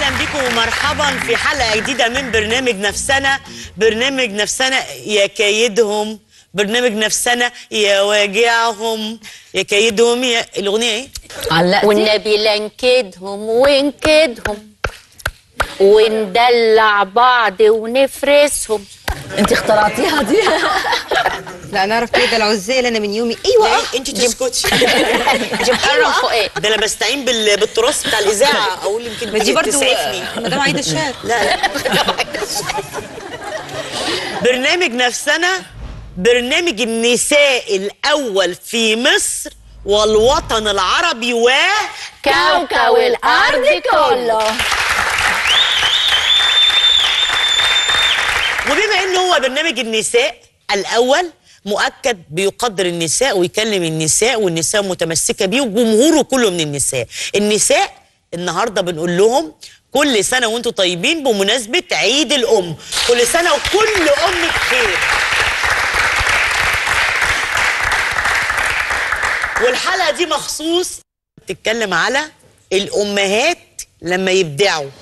اهلا بكم ومرحبا في حلقه جديده من برنامج نفسنا برنامج نفسنا يا كيدهم برنامج نفسنا يا واجعهم يا كيدهم يا الاغنيه ايه علقتي والنبي لا نكدهم ونكدهم وندلع بعض ونفرسهم انت اخترعتيها دي لا انا اعرف كده العزال انا من يومي ايوه لا انت تسكتي جبتها فؤاد ده انا بستعين بال... بالتراث بتاع الاذاعه اقول يمكن ما دي برضه تسعفني مدام عايده الشعر لا لا برنامج نفسنا برنامج النساء الأول في مصر والوطن العربي و كوكب الارض كله وبما إن هو برنامج النساء الأول مؤكد بيقدر النساء ويكلم النساء والنساء متمسكة بيه وجمهوره كله من النساء النساء النهاردة بنقول لهم كل سنة وانتم طيبين بمناسبة عيد الأم كل سنة وكل أم بخير والحلقة دي مخصوص بتتكلم على الأمهات لما يبدعوا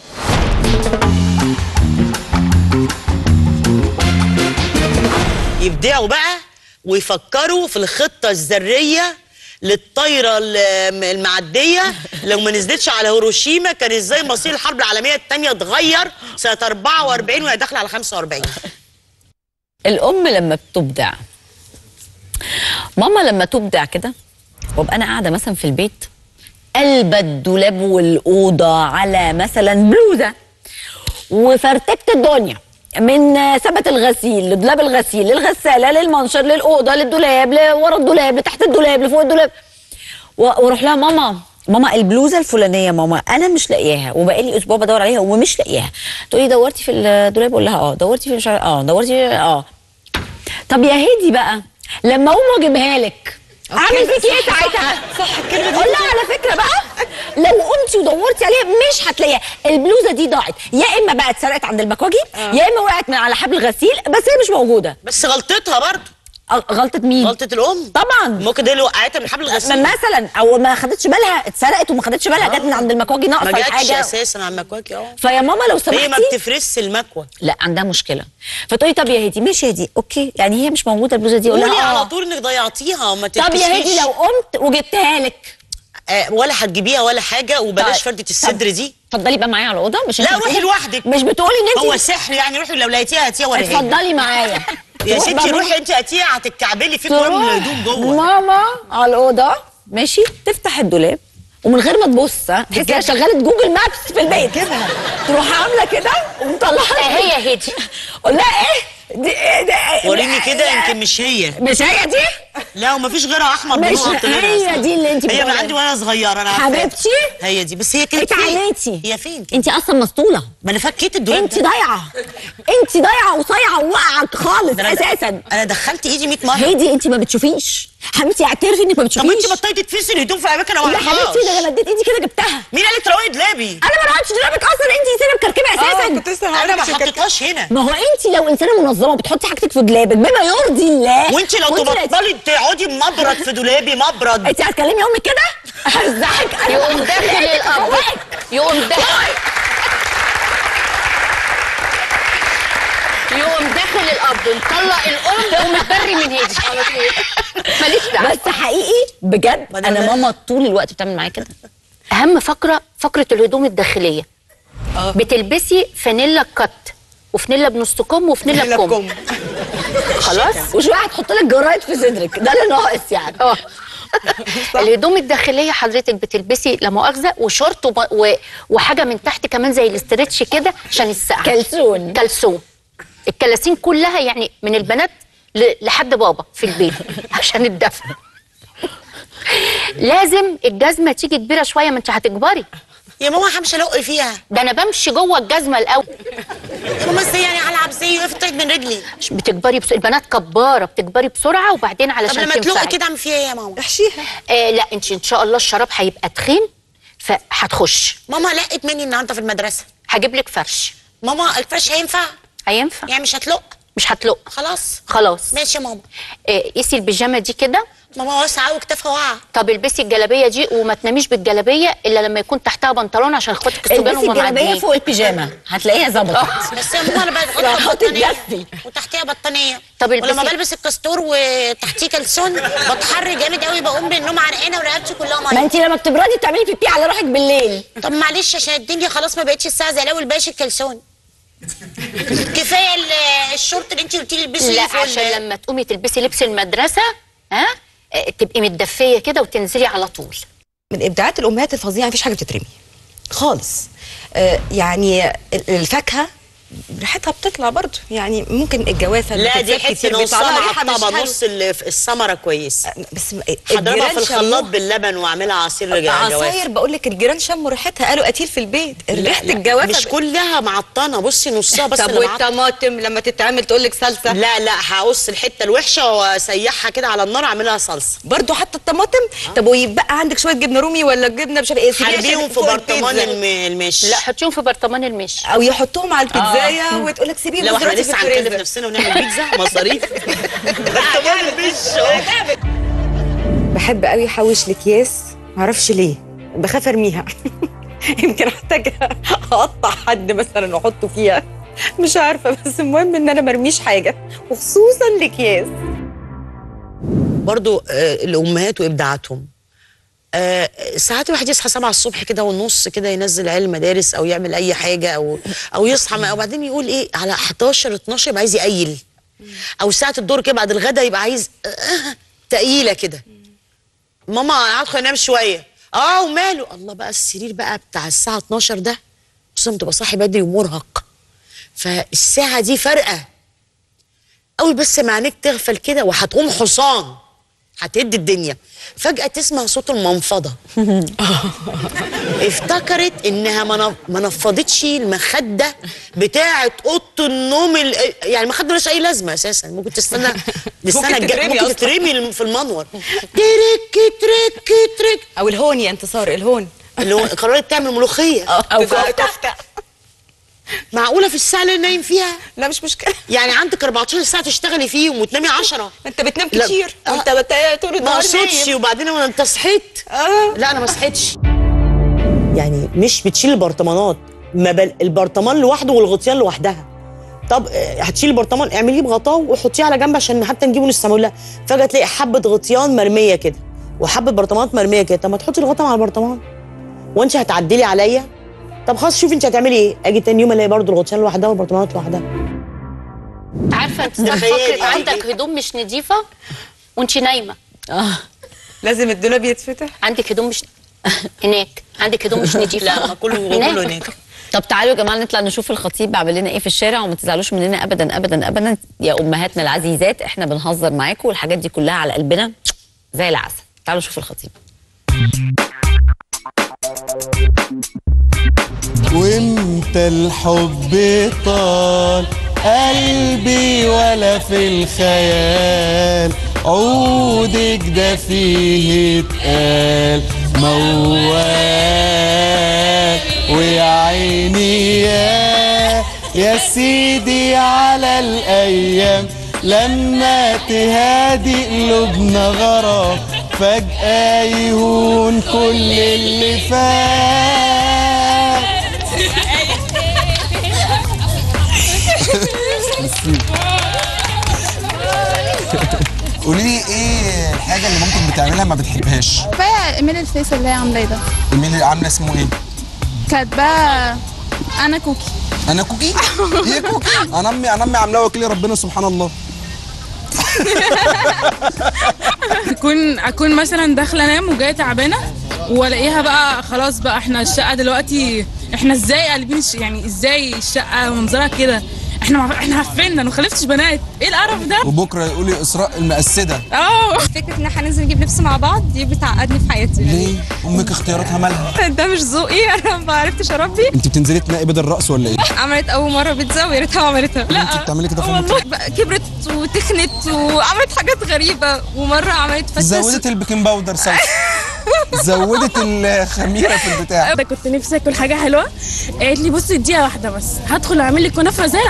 يبدعوا بقى ويفكروا في الخطة الذرية للطايرة ال- المعدية لو ما نزلتش على هيروشيما كان ازاي مصير الحرب العالمية الثانية اتغير سنة 44 وهي داخلة على 45 الام لما بتبدع ماما لما تبدع كده وابقى انا قاعده مثلا في البيت قلب الدولاب والاوضه على مثلا بلوزه وفرتكت الدنيا من ثبت الغسيل لدولاب الغسيل للغساله للمنشر للاوضه للدولاب لورا الدولاب لتحت الدولاب لفوق الدولاب و- واروح لها ماما ماما البلوزه الفلانيه ماما انا مش لاقياها وبقالي اسبوع بدور عليها ومش لاقياها تقولي دورتي في الدولاب اقول لها اه دورتي في مش عارف- اه دورتي في اه طب يا هادي بقى لما اقوم واجيبها لك اعمل فيكي ايه ساعتها؟ صح الكلمه دي قول لها على فكره بقى لو قمتي ودورتي عليها مش هتلاقيها البلوزه دي ضاعت يا اما بقى اتسرقت عند المكواجي يا اما وقعت من على حبل الغسيل بس هي مش موجوده بس غلطتها برضه أ- غلطه مين؟ غلطة الأم طبعا ممكن دي اللي وقعتها من حبل ما الغسيل مثلا او ما خدتش بالها اتسرقت وما خدتش بالها جت من عند المكواجي ما ناقصه جاتش الحاجه أساسا على المكواكي اه فيا ماما لو هي ما سمحتي بتفرسش المكوى لا عندها مشكله فتقولي طب يا هدي ماشي يا هدي اوكي يعني هي مش موجوده البلوزه دي اقول قولي لها على اه طول انك ضيعتيها وما طب يا هدي تتكسفيش لو قمت وجبتها لك آه، ولا هتجيبيها ولا حاجه وبلاش طيب. فردة الصدر طب دي اتفضلي بقى معايا على الاوضه مش لا انت روحي بتقولي- لوحدك. مش بتقولي ان هو انت سحر يعني روحي لو لقيتيها هاتيها وريها لي. اتفضلي معايا يا تروح ستي بقى روحي انت هاتيها هتتكعبلي في كل تروح الهدوم جوه ماما على الاوضه ماشي تفتح الدولاب ومن غير ما تبص ها، تحسي انها شغاله جوجل مابس في البيت كده تروح عامله كده ومطلعها هي هدي قول لها ايه دي ايه ده إيه؟ وريني كده يمكن مش هي مش هي دي لا ومفيش غيرها احمد مش بنقط غيرها هي أصلاً. دي اللي انت هي من بتقولي. عندي وانا صغيره انا عارفاها. حبيبتي هي دي بس هي كانت فين اتعانيتي هي فين انت اصلا مسطوله ما انا فكيت الدولاب انت ده. ضايعه انت ضايعه وصايعه وواقعه خالص ده أنا- اساسا انا دخلت ايدي 100 مره هيدي انت ما بتشوفيش حبيبتي اعترفي انك ما طب بتشوفيش انت بطلتي تفسي الهدوم في اماكن يا انا حبيبتي ده انا اديت ايدي كده جبتها مين قال لك روقي دولابي انا ما رحتش دولابك اصلا انت انسانه مكركبه اساسا كنت لسه هقول انا ما لك كده. حطيتهاش هنا ما هو انت لو انسانه منظمه بتحطي حاجتك في دولابك بما يرضي الله وانت لو تبطلي تقعدي مبرد في دولابي مبرد انت هتكلمي امك كده هزعك يقوم داخل الاب يقوم داخل يقوم داخل الاب مطلق الام ومتبري من هدي على طول ماليش دعوه بس حقيقي بجد ما ده انا لا. ماما طول الوقت بتعمل معايا كده اهم فقره فقره الهدوم الداخليه بتلبسي فانيلا كات وفانيلا بنص كم وفانيلا بكم لكم خلاص وشويه هتحط لك جرايد في صدرك ده اللي ناقص يعني اه الهدوم الداخليه حضرتك بتلبسي لا مؤاخذه وشورت وب... و... وحاجه من تحت كمان زي الاسترتش كده عشان السقعه كلسون كلسون الكلاسين كلها يعني من البنات ل... لحد بابا في البيت عشان الدفء لازم الجزمه تيجي كبيره شويه ما انت هتكبري يا ماما همشي الق فيها ده انا بمشي جوه الجزمه الاول يا ماما ازاي يعني العب زي وقفت من رجلي مش بتكبري بس... البنات كباره بتكبري بسرعه وبعدين طب علشان لما تلق تنفعي كده اعمل فيها ايه يا ماما احشيها آه لا انت ان شاء الله الشراب هيبقى تخين فهتخش ماما لقت مني النهارده في المدرسه هجيب لك فرش ماما الفرش هينفع هينفع يعني مش هتلق مش هتلق خلاص خلاص ماشي يا ماما آه، قيسي البيجامه دي كده ماما واسعه قوي كتافها واقعه طب البسي الجلابيه دي وما تناميش بالجلابيه الا لما يكون تحتها بنطلون عشان اخواتك الصبيان البسي وما الجلابيه معديين فوق البيجامه هتلاقيها ظبطت بس يا ماما انا بقى لا، بحط هتتدفي. بطانيه وتحتيها بطانيه طب البسي- ولما بلبس الكستور وتحتيه كلسون بتحر جامد قوي بقوم من النوم عرقانه ورقبتي كلها ما ميه انت لما بتبردي بتعملي بيبي على روحك بالليل طب معلش عشان الدنيا خلاص ما بقتش الساعه زي الاول باقي الكلسون كفايه ال- الشورت اللي انت قلتي لي البسي لا فوق ال- عشان لما تقومي تلبسي لبس المدرسه ها آه، تبقي متدفيه كده وتنزلي على طول من ابداعات الامهات الفظيعه مفيش حاجه بتترمي خالص آه يعني ال- الفاكهه ريحتها بتطلع برضو يعني ممكن الجوافه اللي لا دي بتتساب حته كتير بيطلع لها نصها ريحة مش معطبه حلوة. نص اللي في الثمره كويس بس هضربها الجيران في الخلاط شموها. باللبن واعملها عصير جوافه عصاير بقول لك الجيران شموا ريحتها قالوا قتيل في البيت ريحه الجوافه مش كلها معطنه بصي نصها بس طب اللي معطنة. والطماطم لما تتعمل تقول لك صلصه لا لا هقص الحته الوحشه واسيحها كده على النار اعملها صلصه برضو حتى الطماطم طب ويبقى عندك شويه جبنه رومي ولا جبنه مش عارفه ايه سيبيها حربيهم عشان في فوق برطمان البيتزا. الم- المش لا حطيهم في برطمان المش او يحطوهم على البيتزايه وتقول لك سيبيهم لو احنا دلوقتي في لسه هنكلف الفريزر. نفسنا ونعمل بيتزا مصاريف برطمان المش بحب قوي احوش الاكياس معرفش ليه بخاف ارميها يمكن احتاج اقطع حد مثلا واحطه فيها مش عارفه بس المهم ان انا مرميش حاجه وخصوصا الاكياس برضو آه، الامهات وابداعاتهم آه، ساعات الواحد يصحى 7 الصبح كده والنص كده ينزل عيال المدارس او يعمل اي حاجه او او يصحى ما- وبعدين يقول ايه على 11 12 يبقى عايز يقيل او ساعه الدور كده بعد الغدا يبقى عايز آه، تقيله كده ماما هدخل انام شويه اه وماله الله بقى السرير بقى بتاع الساعه 12 ده خصوصا بتبقى صاحي بدري ومرهق فالساعه دي فارقه اول بس ما عينيك تغفل كده وهتقوم حصان هتهد الدنيا فجأة تسمع صوت المنفضة افتكرت انها ما نف- ما نفضتش المخدة بتاعة اوضة النوم ال- يعني المخدة ملهاش اي لازمة اساسا ممكن تستنى للسنة الجاية تترمي ممكن أصلاً. تترمي في المنور ترك ترك ترك او الهون يا انتصار الهون اللي هو قررت تعمل ملوخية او كفته معقولة في الساعة اللي نايم فيها لا مش مشكله يعني عندك 14 ساعة تشتغلي فيهم وتنامي 10 انت بتنام لا. كتير آه. انت بت- طول ما النهار اقصدش نايم. وبعدين وانا انت صحيت اه لا انا ما صحيتش يعني مش بتشيل البرطمانات ما بل البرطمان لوحده والغطيان لوحدها طب آه، هتشيل البرطمان اعمليه بغطاه وحطيه على جنب عشان حتى نجيبه نستعمله لا فجاه تلاقي حبه غطيان مرميه كده وحبه برطمانات مرميه كده طب ما تحطي الغطا مع البرطمان وانت هتعدلي عليا طب خلاص شوفي انت هتعملي ايه اجي تاني يوم الاقي برضه الغطيان لوحدها والبرطمانات لوحدها عارفه انت تخيلي. فكره عندك هدوم مش نظيفه وانت نايمه اه لازم الدولاب يتفتح عندك هدوم مش هناك عندك هدوم مش نظيفه لا ما كله كله هناك طب تعالوا يا جماعه نطلع نشوف الخطيب بيعمل لنا ايه في الشارع وما تزعلوش مننا ابدا ابدا ابدا يا امهاتنا العزيزات احنا بنهزر معاكم والحاجات دي كلها على قلبنا زي العسل تعالوا نشوف الخطيب وامتى الحب طال قلبي ولا في الخيال عودك ده فيه اتقال موال ويا عيني يا يا سيدي على الايام لما تهادي قلوبنا غرام فجأة يهون كل اللي فات قولي لي ايه الحاجه اللي ممكن بتعملها ما بتحبهاش كفايه ايميل الفيس اللي هي عاملاه ده مين اللي عامله اسمه ايه كاتباه انا كوكي انا كوكي هي كوكي انا امي انا امي عاملاه وكيل ربنا سبحان الله اكون اكون مثلا داخله انام وجايه تعبانه والاقيها بقى خلاص بقى احنا الشقه دلوقتي احنا ازاي قلبين الش... يعني ازاي الشقه منظرها كده احنا مع... احنا عفنا ما خلفتش بنات ايه القرف ده وبكره يقولي اسراء المقسده اه فكره ان احنا ننزل نجيب لبس مع بعض دي بتعقدني في حياتي ليه امك اختياراتها مالها ده مش ذوقي انا ما عرفتش اربي انت بتنزلي تنقي بدل الرقص ولا ايه عملت اول مره بيتزا ويا ريتها ما عملتها انت بتعملي كده في والله امك بقى كبرت وتخنت وعملت حاجات غريبه ومره عملت فتة زودت البيكنج باودر صلصه زودت الخميره في البتاع ده كنت نفسي اكل حاجه حلوه قالت لي بصي اديها واحده بس هدخل اعمل لك كنافه زي العسل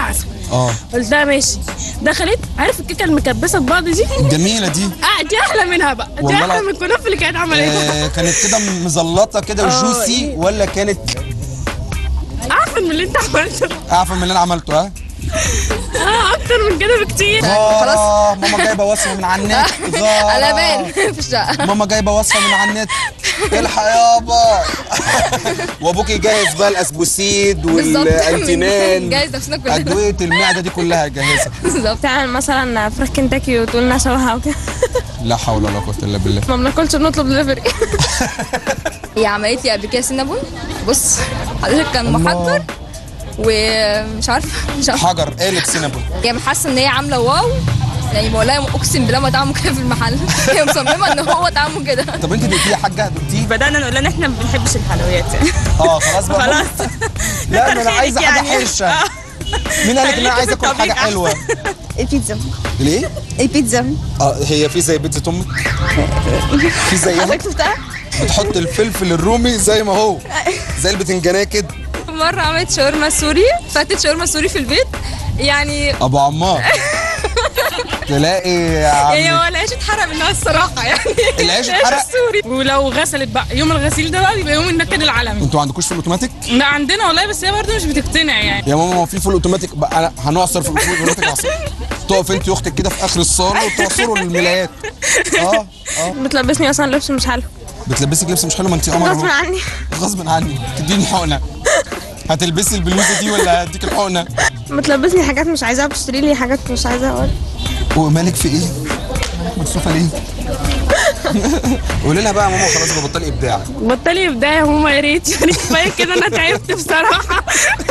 اه قلت لها ماشي دخلت عارف الكيكه المكبسه في بعض دي الجميله دي اه دي احلى منها بقى دي والله احلى لا- من الكنافه اللي كانت عملتها آه كانت كده مزلطه كده آه، وجوسي إيه. ولا كانت احسن من اللي انت عملته اعفن من اللي انا عملته ها اه اكتر من كده بكتير غارة ماما جايبه وصفه من على النت غارة على بال في الشقه ماما جايبه وصفه من على النت الحق يابا وابوكي جاهز بقى الاسبوسيد والانتينان جايز نفسنا كلنا ادويه المعده دي كلها جاهزه بالظبط تعمل مثلا فراخ كنتاكي وتقول لنا شبهها وكده لا حول ولا قوه الا بالله ما بناكلش بنطلب دليفري هي عملت لي قبل كده سينابون بص حضرتك كان محضر ومش عارفه مش عارفه حجر قالب سينابون هي حاسه ان هي عامله واو يعني بقول لها اقسم بالله ما طعمه كده في المحل هي مصممه ان هو طعمه كده طب انت دقتيه يا حاجه دقتيه بدانا نقول لها ان احنا ما بنحبش الحلويات يعني اه خلاص بقى خلاص لا ما انا خيرك عايزه حاجه يعني. حرشه مين قالك ان انا عايز اكل حاجه حلوه البيتزا ليه البيتزا اه هي في زي بيتزا امك في زيها حضرتك شفتها بتحط الفلفل الرومي زي ما هو زي البتنجانيه كده مره عملت شاورما سوري فاتت شاورما سوري في البيت يعني ابو عمار تلاقي يا يعني عم هو العيش اتحرق منها الصراحه يعني العيش اتحرق؟ السوري ولو غسلت بقى يوم الغسيل ده بقى يبقى يوم النكد العالمي انتوا ما عندكوش فول اوتوماتيك لا عندنا والله بس هي برضه مش بتقتنع يعني يا ماما ما في فول اوتوماتيك بقى انا هنعصر في الفول اوتوماتيك عصير تقف انت واختك كده في اخر الصاله وتعصروا الملايات اه اه بتلبسني اصلا لبس مش حلو بتلبسك لبس مش حلو ما انت قمر غصب اهو. عني غصب عني تديني حقنه هتلبسي البلوزه دي ولا هديك الحقنه بتلبسني حاجات مش عايزاها بتشتري لي حاجات مش عايزاها اقول ومالك في ايه مكسوفه ليه قولي لها بقى يا ماما خلاص ببطلي ابداع بطلي بدايه يا ماما يا ريت يعني كفايه كده انا تعبت بصراحه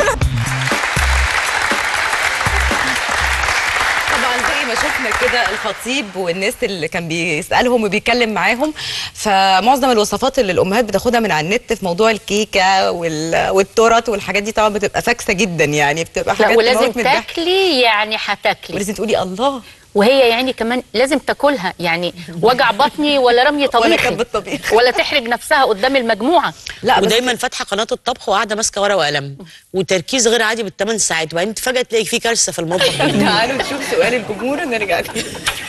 طبعا زي ما شفنا كده الخطيب والناس اللي كان بيسالهم وبيتكلم معاهم فمعظم الوصفات اللي الامهات بتاخدها من على النت في موضوع الكيكه وال... والتورت والحاجات دي طبعا بتبقى فاكسه جدا يعني بتبقى لا حاجات ولازم تموت من الضحك. تاكلي يعني هتاكلي ولازم تقولي الله وهي يعني كمان لازم تاكلها يعني وجع بطني ولا رمي طبيخي ولا كب الطبيخ. ولا تحرج نفسها قدام المجموعه لا بس ودايما فاتحه قناه الطبخ وقاعده ماسكه ورقه وقلم وتركيز غير عادي بالثمان ساعات وبعدين فجاه تلاقي في كارثه في المطبخ تعالوا نشوف سؤال الجمهور ونرجع ليه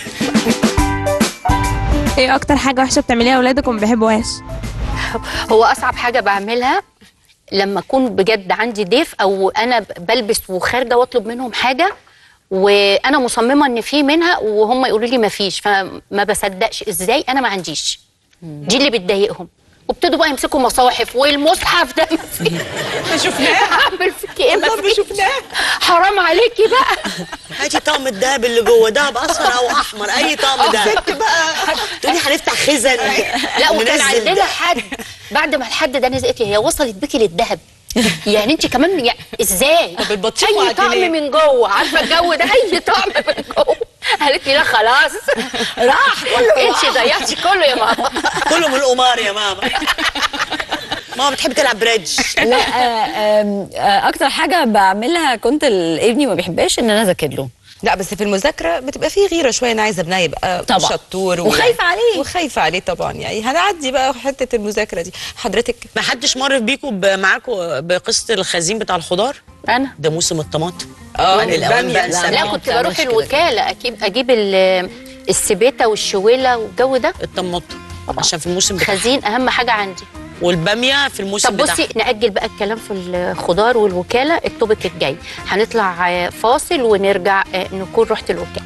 ايه اكتر حاجه وحشه بتعمليها لاولادك وما بيحبوهاش هو اصعب حاجه بعملها لما اكون بجد عندي ضيف او انا بلبس وخارجه واطلب منهم حاجه وانا مصممه ان في منها وهم يقولوا لي ما فيش فما بصدقش ازاي انا ما عنديش دي اللي بتضايقهم وابتدوا بقى يمسكوا مصاحف والمصحف ده ما فيه شفناه اعمل فيك ايه ما والله فيه شفناه حرام عليكي بقى هاتي طقم الدهب اللي جوه دهب اصفر او احمر اي طقم دهب ست بقى تقولي هنفتح خزن لا وكان ننزل عندنا ده. حد بعد ما الحد ده نزل قالت لي هي وصلت بيكي للذهب يعني انت كمان يعني ازاي طب البطيخ اي وعدي طقم ليه؟ من جوه عارفه الجو ده اي طقم من جوه قالت لي لا خلاص راح كله انت ضيعتي كله يا ماما كله من القمار يا ماما ماما بتحب تلعب بريدج لا آه، آم، آه، اكتر حاجه بعملها كنت ال- ابني ما بيحبهاش ان انا اذاكر له لا بس في المذاكره بتبقى في غيره شويه انا عايزه ابنها يبقى طبعا. شطور وخايفة عليه. وخايفه عليه طبعا يعني هنعدي بقى حته المذاكره دي حضرتك ما حدش مر بيكم ب- معاكم بقصه الخزين بتاع الخضار انا ده موسم الطماطم اه يعني الأوان بقى لا، نسميه. لا ما كنت بتعملش بروح كده. الوكاله اجيب اجيب ال- السبيته والشويله والجو ده الطماطم عشان في الموسم بتاعها خزين اهم حاجه عندي والباميه في الموسم طب بصي بتاعها نأجل بقى الكلام في الخضار والوكالة التوبك الجاي هنطلع آه، فاصل ونرجع آه، نكون رحت الوكالة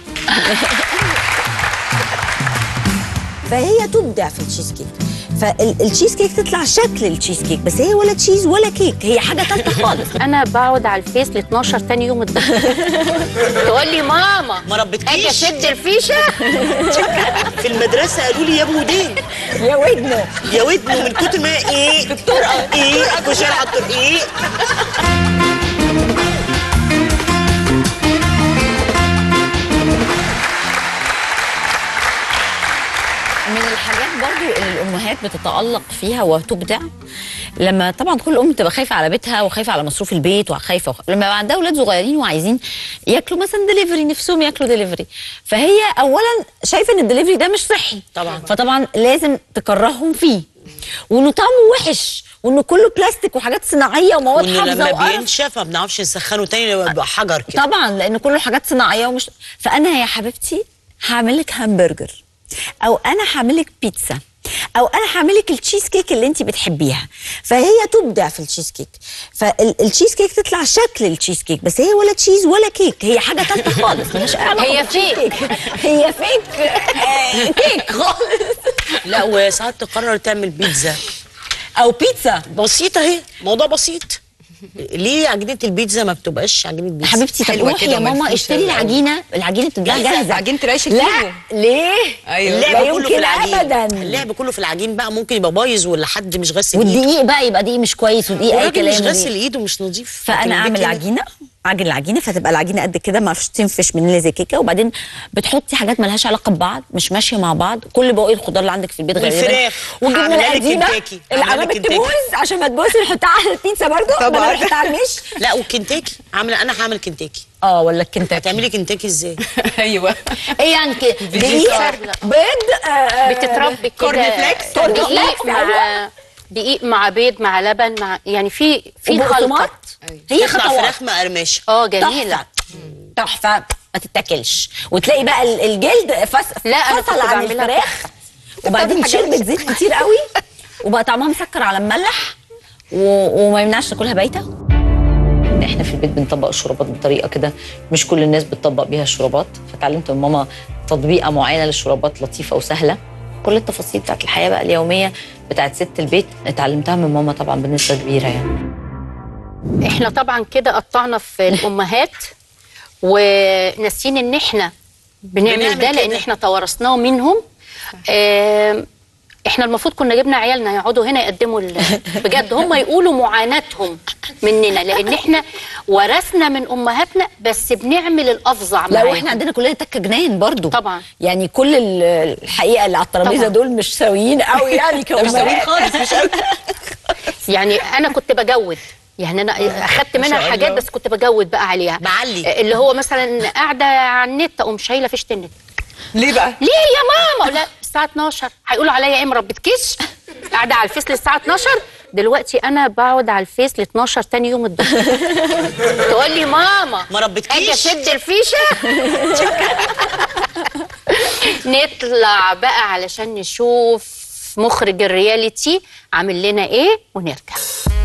فهي تبدع في التشيز كيك فالتشيز كيك تطلع شكل التشيز كيك بس هي ولا تشيز ولا كيك هي حاجه ثالثه خالص أنا بقعد على الفيس ل 12 تاني يوم الظهر تقول لي ماما ما أجي ربتكيش أشد الفيشة في المدرسه قالوا لي يا ابو ودين يا ودنه يا ودن من كتر ما ايه الطرقه ايه خش على الطرق ايه من الحاجات برضو اللي الامهات بتتالق فيها وتبدع لما طبعا كل ام بتبقى خايفه على بيتها وخايفه على مصروف البيت وخايفه وخ... لما يبقى عندها اولاد صغيرين وعايزين ياكلوا مثلا دليفري نفسهم ياكلوا دليفري فهي اولا شايفه ان الدليفري ده مش صحي طبعاً. فطبعا لازم تكرههم فيه وانه طعمه وحش وانه كله بلاستيك وحاجات صناعيه ومواد وانه حافظه لما وقرف بينشف ما بنعرفش نسخنه تاني لما بيبقى حجر كده طبعا لان كله حاجات صناعيه ومش فانا يا حبيبتي هعمل لك همبرجر او انا هعمل لك بيتزا او انا هعمل لك التشيز كيك اللي انت بتحبيها فهي تبدع في التشيز كيك فالتشيز كيك تطلع شكل التشيز كيك بس هي ولا تشيز ولا كيك هي حاجه ثالثه خالص ملهاش أي علاقه هي بالتشيز فيك. كيك. هي فيك آه، كيك خالص لا وساعات تقرر تعمل بيتزا او بيتزا بسيطه اهي موضوع بسيط ليه عجينه البيتزا ما بتبقاش عجينه بيتزا حبيبتي طب حلوة روحي كده يا ماما ومنفوشة اشتري أوي. العجينه العجينه بتتباع جاهزة، جاهزه عجينة العيش لا الكيلو. ليه ايوه لا اللعب كله في يمكن العجين أبداً. اللعب كله في العجين بقى ممكن يبقى بايظ ولا حد مش غسل ايده والدقيق بقى يبقى دقيق مش كويس ودقيق اي الراجل كلام مش ودقيق. غسل ايده مش نظيف لكن فانا اعمل البيت هنا- العجينه عجن العجينه فتبقى العجينه قد كده ما فيش تنفش من زي كيكه وبعدين بتحطي حاجات مالهاش علاقه ببعض مش ماشيه مع بعض كل بواقي الخضار اللي عندك في البيت غالبا والفراخ. والجبنه هعملها لك القديمه كنتاكي. اللي هعملها عملت لك كنتاكي. تبوظ عشان ما تبوظ نحطها على البيتزا برضه طبعاً. بدل نحطها على المش لا وكنتاكي عامله انا هعمل كنتاكي اه ولا الكنتاكي هتعملي كنتاكي ازاي ايوه ايه يعني كده دقيق بيض آه، بتتربي كده كورن فليكس. كورن دقيق فليكس، مع أيوة. دقيق مع بيض مع لبن مع يعني في في وبقسماط. خلطه هي تطلع خطوات فراخ مقرمشه اه جميله تحفه تحفه ما تتاكلش وتلاقي بقى ال- الجلد فس لا، أنا فصل كنت عن بعملها الفراخ وبعدين شربت زيت كتير قوي وبقى طعمها مسكر على مملح و... وما يمنعش تاكلها بايته ان احنا في البيت بنطبق الشربات بطريقه كده مش كل الناس بتطبق بيها الشربات فتعلمت من ماما تطبيقه معينه للشربات لطيفه وسهله كل التفاصيل بتاعت الحياه بقى اليوميه بتاعت ست البيت اتعلمتها من ماما طبعا بنسبه كبيره يعني احنا طبعا كده قطعنا في الامهات وناسين ان احنا بنعمل بنعمل ده لان كده. احنا توارثناه منهم آم، احنا المفروض كنا جبنا عيالنا يقعدوا هنا يقدموا ال- بجد هم يقولوا معاناتهم مننا لان احنا ورثنا من امهاتنا بس بنعمل الافظع لا معاهم. واحنا عندنا كلنا تكه جنان برضو طبعا. يعني كل ال- الحقيقه اللي على الترابيزه طبعا. دول مش سويين قوي يعني كمان مش سويين خالص مش قوي يعني انا كنت بجود يعني انا اخدت منها شاء حاجات الله. بس كنت بجود بقى عليها بعلي. اللي هو مثلا قاعده على النت اقوم شايله فيشه النت ليه بقى؟ ليه يا ماما لا الساعه 12 هيقولوا عليا ايه مربتكيش قاعده على الفيس للساعه 12 دلوقتي انا بقعد على الفيس ل 12 تاني يوم الظهر تقول لي ماما ما ربتكيش؟ اجي اشد الفيشه نطلع بقى علشان نشوف مخرج الرياليتي عامل لنا ايه ونرجع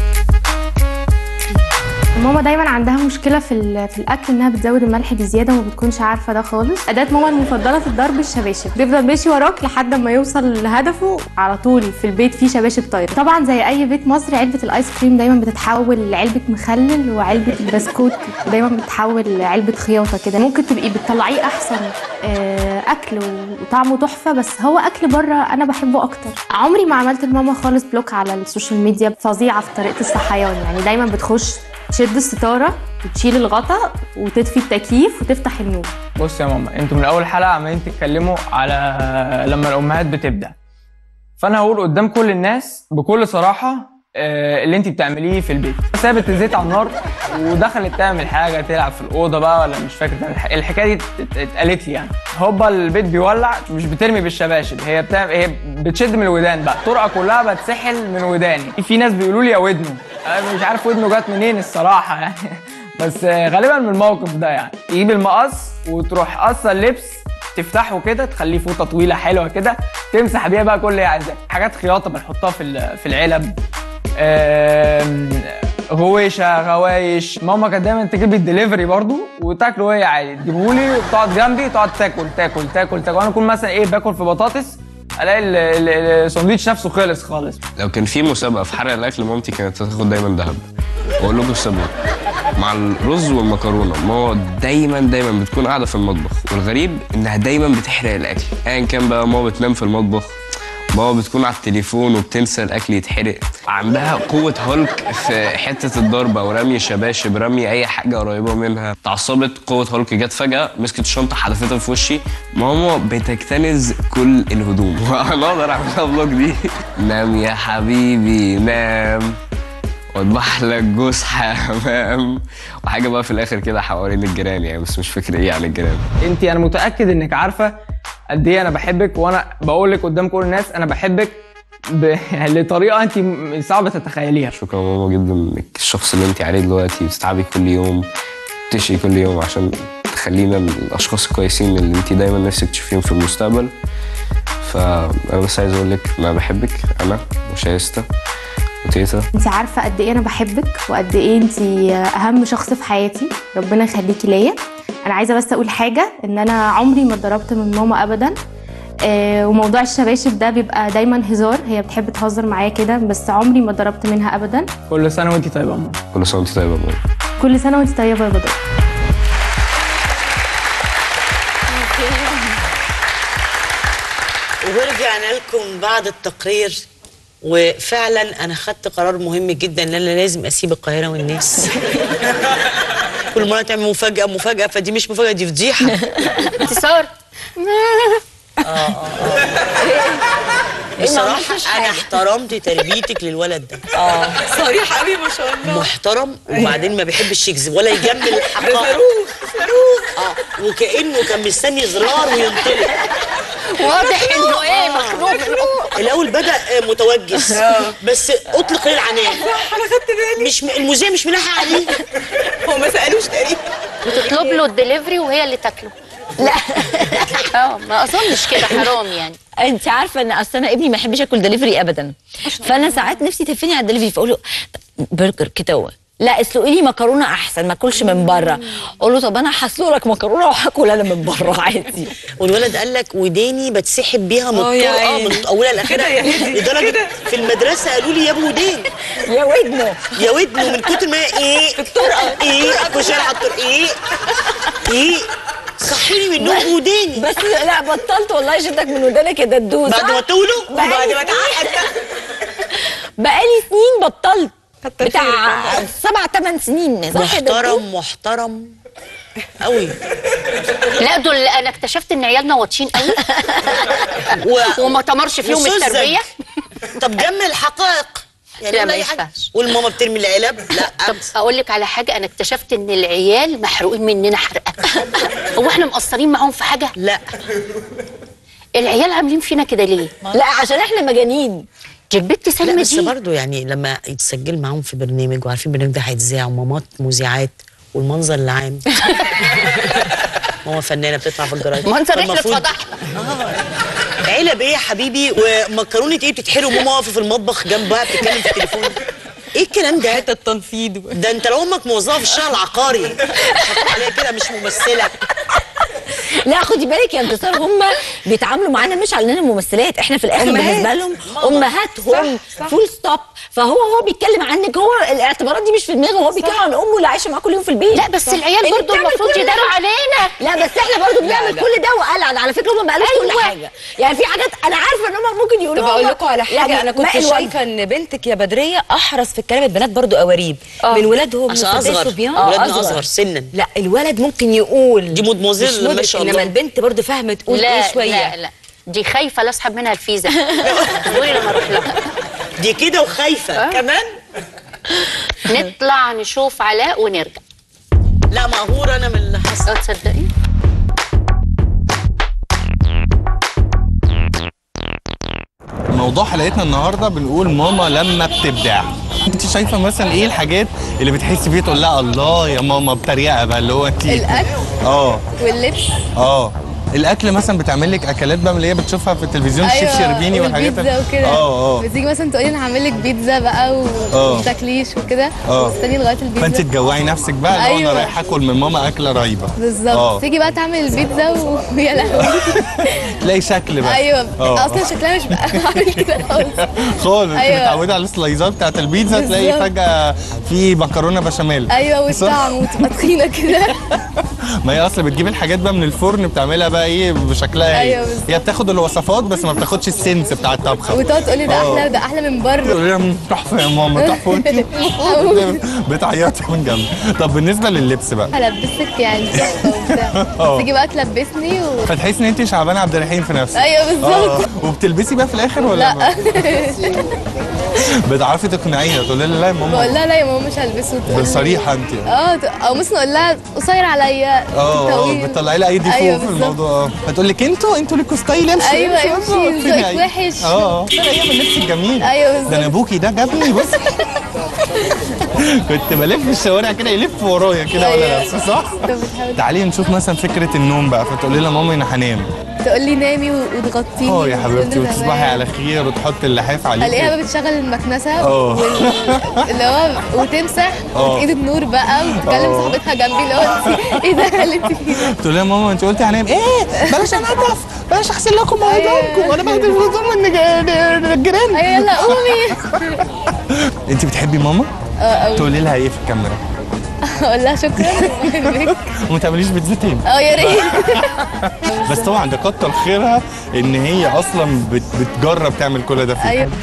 ماما دايما عندها مشكله في ال- في الاكل انها بتزود الملح بزياده وما بتكونش عارفه ده خالص اداه ماما المفضله في الضرب الشباشب بيفضل ماشي وراك لحد ما يوصل لهدفه على طول في البيت في شباشب طايره طبعا زي اي بيت مصري علبه الايس كريم دايما بتتحول لعلبه مخلل وعلبه البسكوت دايما بتتحول لعلبه خياطه كده ممكن تبقي بتطلعيه احسن آه، اكل وطعمه تحفه بس هو اكل بره انا بحبه اكتر عمري ما عملت لماما خالص بلوك على السوشيال ميديا فظيعه في طريقه الصحيان يعني دايما بتخش تشد الستاره وتشيل الغطا وتطفي التكييف وتفتح النور بص يا ماما انتوا من اول حلقه عمالين تتكلموا على لما الامهات بتبدا فانا هقول قدام كل الناس بكل صراحه آه، اللي انت بتعمليه في البيت سابت الزيت على النار ودخلت تعمل حاجه تلعب في الاوضه بقى ولا مش فاكر تعمل حاجة. الحكايه دي ات- اتقالت لي يعني هوبا البيت بيولع مش بترمي بالشباشب هي بتعمل هي بتشد من الودان بقى الطرقه كلها بتسحل من وداني في ناس بيقولوا لي يا ودنه انا مش عارف ودنه جت منين الصراحه يعني بس آه، غالبا من الموقف ده يعني تجيب المقص وتروح قصه اللبس تفتحه كده تخليه فوطه طويله حلوه كده تمسح بيها بقى كل اللي هي عايزاه حاجات خياطه بنحطها في ال- في العلب آم، غويشه غوايش ماما كانت دايما تجيب لي الدليفري برضو وتاكله هي عادي تجيبهولي وتقعد جنبي تقعد تاكل تاكل تاكل تاكل وانا اكون مثلا ايه باكل في بطاطس الاقي ال- ال- الساندوتش نفسه خلص خالص لو كان في مسابقه في حرق الاكل مامتي كانت هتاخد دايما ذهب واقول لكم السبب مع الرز والمكرونه ماما دايما دايما بتكون قاعده في المطبخ والغريب انها دايما بتحرق الاكل ايا كان بقى ماما بتنام في المطبخ ماما بتكون على التليفون وبتنسى الاكل يتحرق عندها قوه هولك في حته الضرب او رمي شباشب رمي اي حاجه قريبه منها اتعصبت قوه هولك جت فجاه مسكت الشنطه حدفتها في وشي ماما بتكتنز كل الهدوم وانا اقدر اعملها فلوج دي نام يا حبيبي نام واذبح لك جوز حمام وحاجه بقى في الاخر كده حوالين الجيران يعني بس مش فاكر ايه عن الجيران انت انا متاكد انك عارفه قد ايه انا بحبك وانا بقول لك قدام كل الناس انا بحبك ب... لطريقه انت م- صعب تتخيليها شكرا ماما جدا انك الشخص اللي انت عليه دلوقتي بتتعبي كل يوم بتشقي كل يوم عشان تخلينا الاشخاص الكويسين اللي انت دايما نفسك تشوفيهم في المستقبل فانا بس عايز اقول لك ان انا بحبك انا وشايستا وتيتا انت عارفه قد ايه انا بحبك وقد ايه انت اهم شخص في حياتي ربنا يخليكي ليا انا عايزه بس اقول حاجه ان انا عمري ما اتضربت من ماما ابدا آه وموضوع الشباشب ده بيبقى دايما هزار هي بتحب تهزر معايا كده بس عمري ما اتضربت منها ابدا كل سنه وانت طيبه يا ماما كل سنه وانت طيبه يا ماما كل سنه وانت طيبه يا بدر ورجعنا لكم بعد التقرير وفعلا انا خدت قرار مهم جدا ان انا لازم اسيب القاهره والناس كل مره تعمل مفاجاه مفاجاه فدي مش مفاجاه دي فضيحه انتصار بصراحه انا احترمت تربيتك للولد ده اه صريح قوي ما شاء الله محترم وبعدين ما بيحبش يكذب ولا يجمل الحقائق اه وكانه كان مستني زرار وينطلق واضح انه ايه مخنوق الاول بدا آه، متوجس بس اطلق ليه العنان انا خدت بالي مش م- المذيع مش ملاحق عليه هو ما سالوش تقريبا بتطلب له الدليفري وهي اللي تاكله لا اه ما اظنش كده حرام يعني انت عارفه ان اصل انا ابني ما يحبش ياكل دليفري ابدا فانا ساعات نفسي تهفني على الدليفري فاقول له "طب برجر كده هو لا اسلقي لي مكرونه احسن ما اكلش من بره اقول له طب انا هسلق لك مكرونه وهاكل انا من بره عادي والولد قال لك وداني بتسحب بيها من آه يا الطرقه عيني. من اولها لاخرها كده يا هدي، لدرجه كده. في المدرسه قالوا لي يا ابو ودان يا ودنه يا ودنه من كتر ما هي ايه في الطرقه ايه كل شويه على الطرقه ايه ايه صحيني من النوم وداني بس لا بطلت والله شدك من ودانك يا ددوس بعد ما تولوا بعد بعد ما ما تعقد بقالي سنين بطلت كتر بتاع خيرك سبع ثمان سنين صح يا ددوس؟ محترم محترم قوي لا دول انا اكتشفت ان عيالنا واطيين قوي و... وما تمرش فيهم وسذج. التربيه طب جمل الحقائق يعني لا، قول ما أي حاجة. ينفعش. قول ماما بترمي العلب لا طب اقول لك على حاجه انا اكتشفت ان العيال محروقين مننا حرقه هو احنا مقصرين معاهم في حاجه لا العيال عاملين فينا كده ليه لا عشان احنا مجانين دي البت لا سلمى بس دي برضه يعني لما يتسجل معاهم في برنامج وعارفين البرنامج ده هيتذاع ومامات مذيعات والمنظر العام ماما فنانه بتطلع في الجرايد منظر احنا فالمفروض- اتفضحنا علب ايه يا حبيبي ومكرونه ايه بتتحرق وماما واقفه في المطبخ جنبها بتتكلم في التليفون ايه الكلام ده حته تنفيذ ده انت لو امك موظفه في الشارع العقاري هتقول عليها كده مش ممثله لا خدي بالك يا انتصار هم بيتعاملوا معانا مش على اننا ممثلات احنا في الاخر أمهات. بالنسبه لهم امهاتهم صح، صح. فول ستوب فهو هو بيتكلم عنك هو الاعتبارات دي مش في دماغه هو بيتكلم عن امه اللي عايشه معاه كل يوم في البيت لا بس العيال اللي برضو بتعمل المفروض كل ده. يداروا علينا لا بس احنا برضو بنعمل لا. كل ده وقلعن على فكره هم ما قالوش كل أيوة. حاجه يعني في حاجات انا عارفه ان هم ممكن يقولوا طب اقول لكم على حاجه انا كنت ماء الوجه. شايفه ان بنتك يا بدريه احرص في الكلام البنات برضو قواريب آه. من ولادهم عشان مصدق اصغر صبيان ولادنا اصغر سنا لا الولد ممكن يقول دي مدموزيل مش ما مدرك، شاء انما الله. البنت برضو فاهمه تقول لا ايه شويه لا لا دي خايفه لا اسحب منها الفيزا قولي لما اروح لها دي كده وخايفه كمان نطلع نشوف علاء ونرجع لا مقهور انا من اللي حصل اه تصدقي موضوع حلقتنا النهارده بنقول ماما لما بتبدع انت شايفه مثلا ايه الحاجات اللي بتحسي فيها تقول لها الله يا ماما بطريقه بقى اللي هو انت الأكل. اه واللبس اه الاكل مثلا بتعمل لك اكلات بقى من اللي هي بتشوفها في التلفزيون الشيف شربيني والحاجات والبيتزا وكده اه اه بتيجي مثلا تقولي انا هعمل لك بيتزا بقى و- آه. وما تاكليش وكده آه. واستني لغايه فانت البيتزا تجوعي نفسك بقى اللي هو انا أيوة. رايح اكل من ماما اكله رهيبه بالظبط اه تيجي بقى تعمل البيتزا و- ويا لهوي تلاقي شكل بقى ايوه آه. اصلا شكلها مش بقى بعمل كده خالص خالص انت أيوة. متعوده على السلايزات بتاعت البيتزا تلاقي بالظبط. فجاه في مكرونه بشاميل ايوه صح؟ والطعم وتبقى تخينه كده ما هي اصلا بتجيب الحاجات بقى من الفرن بتعملها بقى ايه بشكلها هي أيوة بالظبط. هي بتاخد الوصفات بس ما بتاخدش السنس بتاع الطبخه وتقعد تقولي ده آه. احلى ده احلى من بره تقول لها تحفه يا ماما تحفه وانت بتعيطي من جنب طب بالنسبه لللبس بقى هلبسك يعني تحفه وبتاع آه. تيجي بقى تلبسني و... فتحس ان انت شعبان عبد الرحيم في نفسك ايوه بالظبط اه وبتلبسي بقى في الاخر ولا لا ما؟ بتعرفي تقنعيها تقولي لها لا يا بقول ماما لها لا يا ماما مش هلبسه تقول لي- بصريحه انت اه ت- او مثلا اقول لها قصير عليا اه طويل. اه بتطلعي لها اي ديفو أيوة في بالظبط. الموضوع اه هتقول لك انتوا انتوا ليكوا ستايل امشي أيوة، امشي، امشي ذوقك وحش. اه اه لا ايام اللبس الجميل أيوة ده انا بالظبط. ابوكي ده جابني بص كنت بلف في الشوارع كده يلف ورايا كده ولا أيوة. لابسه صح؟ طب بتحاول تعالي نشوف مثلا فكره النوم بقى فتقولي لها ماما انا هنام تقول لي نامي و- وتغطيني اه يا حبيبتي وتقول لي وتصبحي تمام. على خير وتحط اللحاف الاقيها عليكي بقى بتشغل المكنسه اه. وال- اللي هو وتمسح اه. وتقيد النور بقى وتكلم اه. صاحبتها جنبي اللي هو انت ايه ده اللي انت فيه ده؟ تقول لها ماما انت قلتي هنام ايه بلاش انضف بلاش اغسل لكم هدومكم وانا باخد الهدوم من الج- الجيران ايوه يلا قومي انت بتحبي ماما؟ اه أوي. تقولي لها ايه في الكاميرا؟ اقول لها شكرا بحبك. وما تعمليش بيتزتين اه يا ريت بس طبعا ده كتر خيرها ان هي اصلا بت بتجرب تعمل كل ده فيك ايوه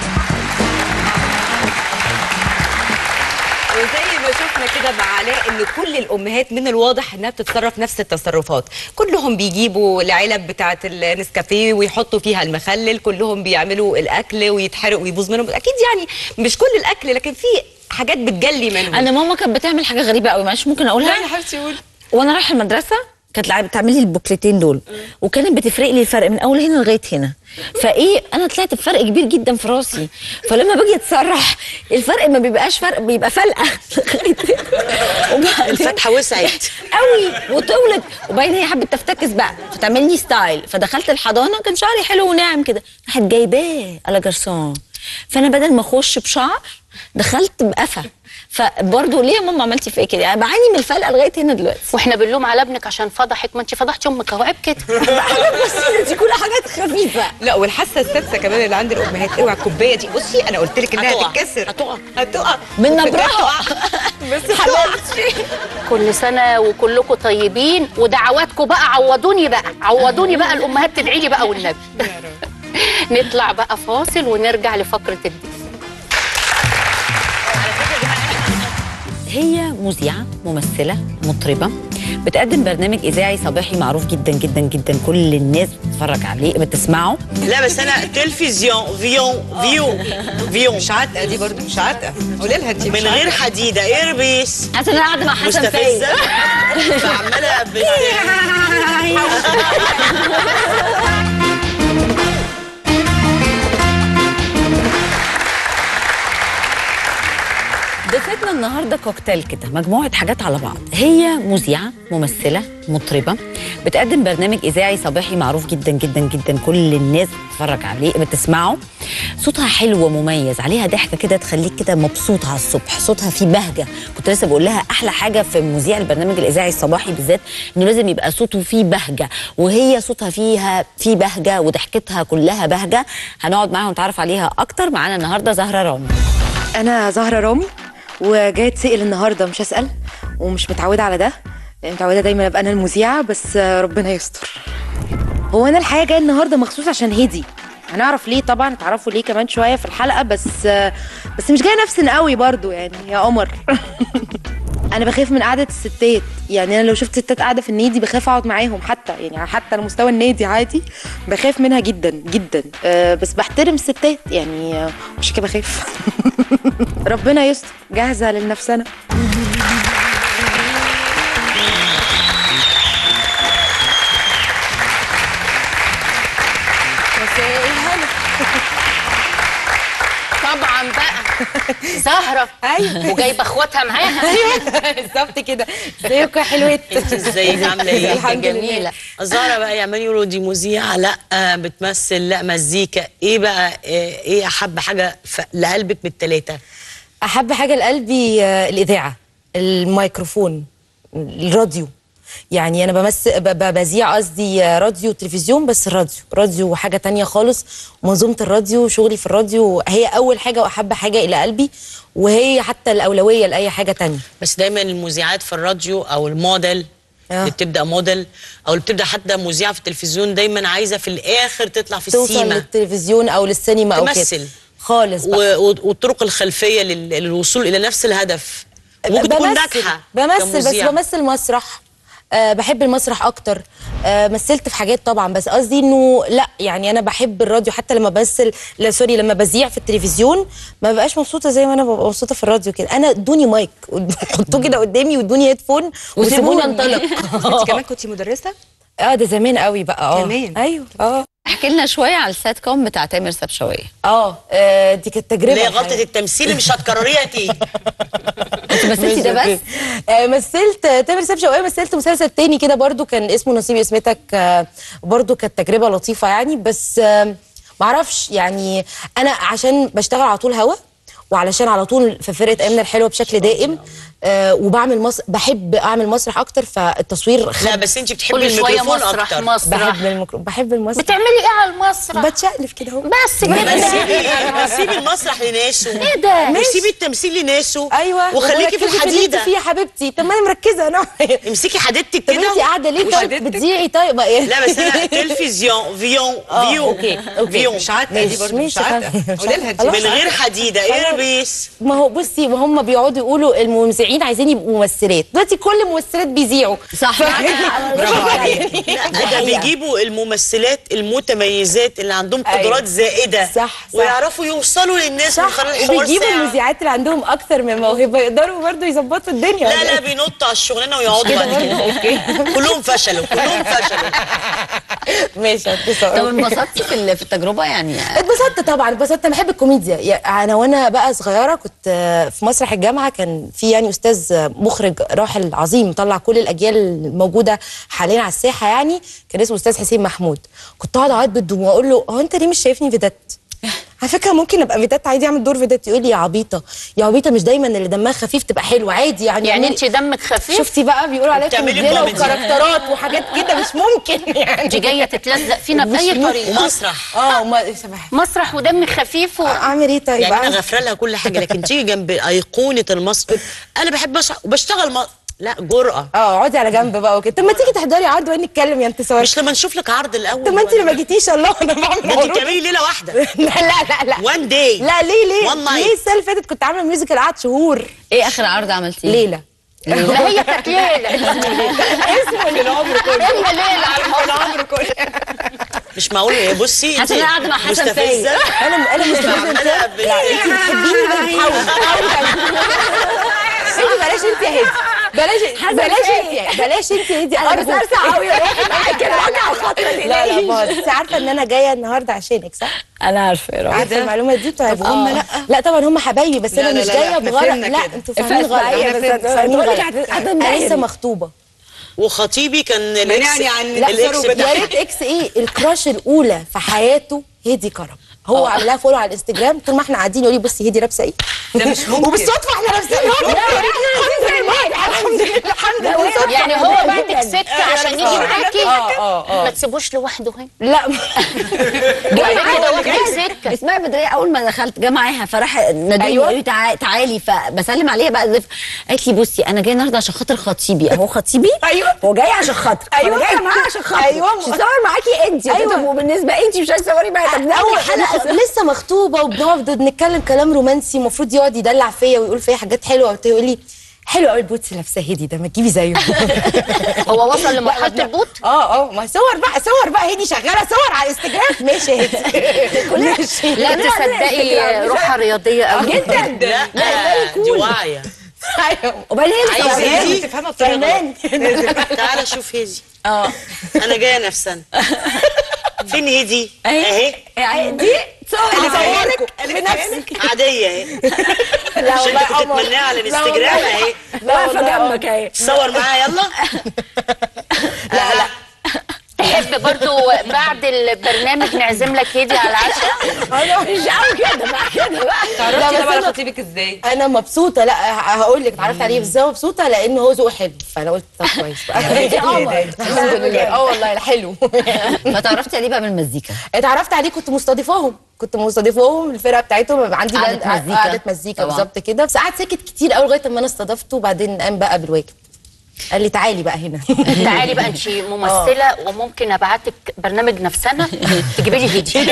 وزي ما شفنا كده مع علاء ان كل الامهات من الواضح انها بتتصرف نفس التصرفات كلهم بيجيبوا العلب بتاعه النسكافيه ويحطوا فيها المخلل كلهم بيعملوا الاكل ويتحرق ويبوظ منهم اكيد يعني مش كل الاكل لكن في حاجات بتجلي منهم انا ماما كانت بتعمل حاجه غريبه قوي معلش ممكن اقولها يا حبيبتي قولي وانا رايحه المدرسه كانت لعبة بتعمل لي البوكلتين دول وكانت بتفرق لي الفرق من اول هنا لغايه هنا فايه انا طلعت بفرق كبير جدا في راسي فلما باجي اتسرح الفرق ما بيبقاش فرق بيبقى فلقه لغاية هنا. وبعدين الفتحه وسعت قوي وطولت وبعدين هي حبت تفتكس بقى فتعمل لي ستايل فدخلت الحضانه كان شعري حلو وناعم كده راحت جايباه على جرسون فانا بدل ما اخش بشعر دخلت بقفا فبرضه ليه يا ماما عملتي فيا كده يعني بعاني من الفلقه لغايه هنا دلوقتي واحنا بنلوم على ابنك عشان فضحك ما انت فضحتي امك اهو عيب كده حاجات بسيطه دي كلها حاجات خفيفه لا والحاسه السادسه كمان اللي عند الامهات اوعى الكوبايه دي بصي انا قلت لك انها هتقع. هتتكسر هتقع. هتقع من وفي نبرها. الآخر تقع. بس حبيبتي كل سنه وكلكم طيبين ودعواتكم بقى عوضوني بقى عوضوني بقى الامهات تدعي لي بقى والنبي نطلع بقى فاصل ونرجع لفقره الدين هي مذيعة ممثلة مطربة بتقدم برنامج إذاعي صباحي معروف جدا جدا جدا كل الناس بتتفرج عليه بتسمعه لا بس انا تلفزيون فيون فيو فيون مش عاتقه دي برضو مش عاتقه قولي لها انت من غير حديده ايربيس حاسة إن أنا قاعدة مع حسن فايز مستفزه فعماله بت- ضيفتنا النهارده كوكتيل كده مجموعه حاجات على بعض هي مذيعه ممثله مطربه بتقدم برنامج اذاعي صباحي معروف جدا جدا جدا كل الناس بتتفرج عليه بتسمعه صوتها حلو ومميز عليها ضحكه كده تخليك كده مبسوط على الصبح صوتها فيه بهجه كنت لسه بقول لها احلى حاجه في مذيع البرنامج الاذاعي الصباحي بالذات انه لازم يبقى صوته فيه بهجه وهي صوتها فيها فيه بهجه وضحكتها كلها بهجه هنقعد معاها ونتعرف عليها اكتر معانا النهارده زهره رامي انا زهره رامي وجايه اتسال النهارده مش اسال ومش متعوده على ده متعوده دايما ابقى انا المذيعه بس ربنا يستر هو انا الحقيقه جايه النهارده مخصوص عشان هدي هنعرف ليه طبعا هتعرفوا ليه كمان شويه في الحلقه بس بس مش جايه نفسنا قوي برضو يعني يا قمر انا بخاف من قعده الستات يعني انا لو شفت ستات قاعده في النادي بخاف اقعد معاهم حتى يعني حتى على مستوى النادي عادي بخاف منها جدا جدا أه بس بحترم الستات يعني آه، مش كده بخاف ربنا يستر جاهزه للنفسنا طبعا بقى زهره ايوه وجايبه اخواتها معاها بالظبط كده ازيكم يا حلوات انت ازيك عامله ايه الحمد لله. جميله زهره بقى يعملوا يقولوا دي مذيعه لا آه، بتمثل لا مزيكا ايه بقى آه، ايه احب حاجه ف- لقلبك من الثلاثه احب حاجه لقلبي آه، الاذاعه الميكروفون الراديو يعني انا بمثل ب- ب- بذيع قصدي آه، راديو وتلفزيون بس الراديو راديو حاجه تانية خالص منظومه الراديو شغلي في الراديو هي اول حاجه واحب حاجه الى قلبي وهي حتى الاولويه لاي حاجه تانية بس دايما المذيعات في الراديو او الموديل آه. اللي بتبدا موديل او اللي بتبدا حتى مذيعه في التلفزيون دايما عايزه في الاخر تطلع في توصل السيما للتلفزيون او للسينما او كده تمثل. خالص بقى. و- و- والطرق الخلفيه لل- للوصول الى نفس الهدف ممكن تكون بمثل- ناجحه بمثل بس كمذيعة. بمثل مسرح أه بحب المسرح اكتر أه مثلت في حاجات طبعا بس قصدي انه لا يعني انا بحب الراديو حتى لما بمثل لا سوري لما بذيع في التلفزيون ما ببقاش مبسوطه زي ما انا ببقى مبسوطه في الراديو كده انا ادوني مايك حطوه كده قدامي وادوني هيدفون وسيبوني انطلق انت كمان كنتي مدرسه اه ده زمان قوي بقى اه كمان؟ ايوه اه احكي لنا شويه على السات كوم بتاع تامر سبشويه اه آه، دي كانت تجربه اللي هي غلطه الحقيقة. التمثيل اللي مش هتكرريها تاني انت مثلتي ده بس آه، مثلت آه، تامر ساب شوقية مثلت مسلسل تاني كده برضو كان اسمه نصيب اسمتك آه، برضو كانت تجربة لطيفة يعني بس آه، معرفش يعني أنا عشان بشتغل على طول هوا وعلشان على طول في فرقة أيامنا الحلوة بشكل دائم آه، وبعمل مصر بحب أعمل مسرح أكتر فالتصوير خد لا بس انت بتحبي كل شويه الميكروفون مسرح اكتر مسرح بحب الميكرو بحب المسرح بتعملي ايه على المسرح بتشقلب كده اهو بس ما كده سيبي ما سيبي المسرح لناسه ايه ده وسيبي التمثيل لناسه ايوه وخليكي في وركزي اللي الحديده انت فيه يا حبيبتي طب ما انا مركزه انا امسكي حديدتك طب كده انت قاعده ليه طيب بتذيعي طيب بقى ايه لا بس انا تلفزيون فيون آه، فيون أوكي، أوكي. فيون مش عارفه دي ماشي، برضه مش ماشي، عارفه خلاص. قولي لها خلاص. دي من غير حديده اربس ما هو بصي وهم بيقعدوا يقولوا المذيعين عايزين يبقوا ممثلات دلوقتي كل الممثلات بيذيعوا صح برافو عليك لا ده بيجيبوا الممثلات المتميزات اللي عندهم قدرات أيوة. زائده صح، صح. ويعرفوا يوصلوا للناس من صح خلال الحوار وبيجيبوا ساعة. المذيعات اللي عندهم اكتر من موهبه يقدروا برضه يظبطوا الدنيا لا لا بينطوا على الشغلانه ويقعدوا بعد كده كلهم فشلوا كلهم فشلوا ماشي طب اتصال انبسطتي في ال- في التجربه يعني اتبسطت طبعا اتبسطت انا بحب الكوميديا يعني انا وانا بقى صغيره كنت آه، في مسرح الجامعه كان في يعني استاذ آه، مخرج راحل عظيم طلع كل الاجيال الموجوده حاليا على الساحه يعني كان اسمه استاذ حسين محمود كنت اقعد اعيط بالدموع اقول له هو انت ليه مش شايفني فيدات على فكره ممكن ابقى فيدات عادي اعمل دور فيدات يقول لي يا عبيطه يا عبيطه مش دايما اللي دمها خفيف تبقى حلوه عادي يعني يعني اعملي- انت دمك خفيف شفتي بقى بيقولوا عليها بتعملي كوميديانه كوميدي. وكاركترات وحاجات كده مش ممكن يعني انت جايه تتلزق فينا مش باي ممكن. طريقه ومسرح اه وما سامح مسرح ودم خفيف و... اعمل ايه طيب يعني انا أعمل- غافره لها كل حاجه لكن تيجي جنب ايقونه المسرح انا بحب أشع... وبشتغل م... لا جرأه اه اقعدي على جنب بقى وكده طب ما تيجي تحضري عرض وين نتكلم يا انتصار مش لما نشوف لك عرض الاول طب ما انت اللي ما جيتيش الله انا بعمل ده انت عروض. بتعملي ليله واحده لا لا لا لا وان داي لا ليه ليه One night. ليه السنه اللي فاتت كنت عامله ميوزيكال قعد شهور ايه اخر عرض عملتيه ليله لا هي كانت ليله اسمه للعمر كله الا ليله على الموضوع العمر كله مش معقول إيه، بصي حسن انت أنا قاعدة مع حسن مستفزة. فايق. انا انا مش عمالة مستفزه ب- لا انت بتحبيني بتحاول انت بلاش انت يا هدي بلاش بلاش انت بلاش انت يا هدي انا بسرسع قوي معاك انا وجع الخاطر دي لا لا باظ انت عارفه ان انا جايه النهارده عشانك صح؟ انا عارفه يا رب عارفه المعلومه دي طيب هم لا؟ لا طبعا هم حبايبي بس لا انا لا مش لا لا، جايه احنا بغرض فهمنا لا كده. انتوا فاهمين غلط فاهمة، احنا فهمنا. فاهمين بقول لك غلط هت- انا لسه مخطوبه وخطيبي كان منعني عن لا الاكس نكسره يا بتاعي ريت اكس ايه الكراش الاولى في حياته هدي كرم هو عامل لها فولو على الانستجرام طول ما احنا قاعدين يقول لي بصي هدي لابسه ايه ده مش ممكن وبالصدفه احنا لابسين الحمد لله الحمد لله بالصدفة يعني هو إحنا بعتك لابسين. سكه عشان يجي معاكي اه اه اه ما تسيبوش لوحده هنا لا بعد كده واخدك سكه اسمها بدريه اول ما دخلت جه معاها فراح نادوني أيوة. وقالوا لي تعا- تعالي فبسلم عليها بقى ضيف قالت لي بصي انا جايه النهارده عشان خاطر خطيبي اهو خطيبي أيوة. هو جاي عشان خاطر أيوة. انا جايه معاه عشان خاطر أيوة. مش هتصور معاكي انت أيوة. أيوة. وبالنسبه انت مش عايزه تصوري معايا طب اول نعمل حلقه حلقه لسه مخطوبه وبنقعد نتكلم كلام رومانسي المفروض يقعد يدلع فيا ويقول فيا حاجات حلوه وبتاع يقول لي حلو قوي البوتس اللي لابساه هدي ده ما تجيبي زيه هو وصل لمرحله البوت اه اه ما صور بقى صور بقى هدي شغاله صور على الانستجرام ماشي يا هدي ماشي لا تصدقي روحها رياضيه قوي جدا لا دي واعيه ايوه وبعدين هي عايز مصورة. هدي تفهمها بطريقه غلط فنان تعالى شوف هدي اه انا جايه نفسنا فين هدي اهي اهي دي صور صورك بنفسك عاديه اهي لا مش انت والله كنت قمر. تتمناها على لا الانستجرام والله. اهي لا واقفه جنبك اهي تصور معايا يلا لا لا تحب برضو بعد البرنامج نعزم لك هدي على العشاء انا مش قوي كده بقى كده بقى تعرفتي بس طبعا أنا- خطيبك ازاي؟ انا مبسوطه لا هقول لك اتعرفت عليه بس انا مبسوطه لان هو ذوقه حلو فانا قلت طب كويس بقى انت قمر الحمد لله اه والله حلو فتعرفتي عليه بقى من المزيكا اتعرفت عليه كنت مستضيفاهم كنت مستضيفاهم الفرقه بتاعتهم يبقى عندي قعدة باند- مزيكا. قعدة مزيكا طبعا. بالظبط كده بس قعد ساكت كتير قوي لغايه اما انا استضفته وبعدين قام بقى بالواجب قال لي تعالي بقى هنا تعالي بقى انت ممثله وممكن ابعتك برنامج نفسنا تجيبي لي هديه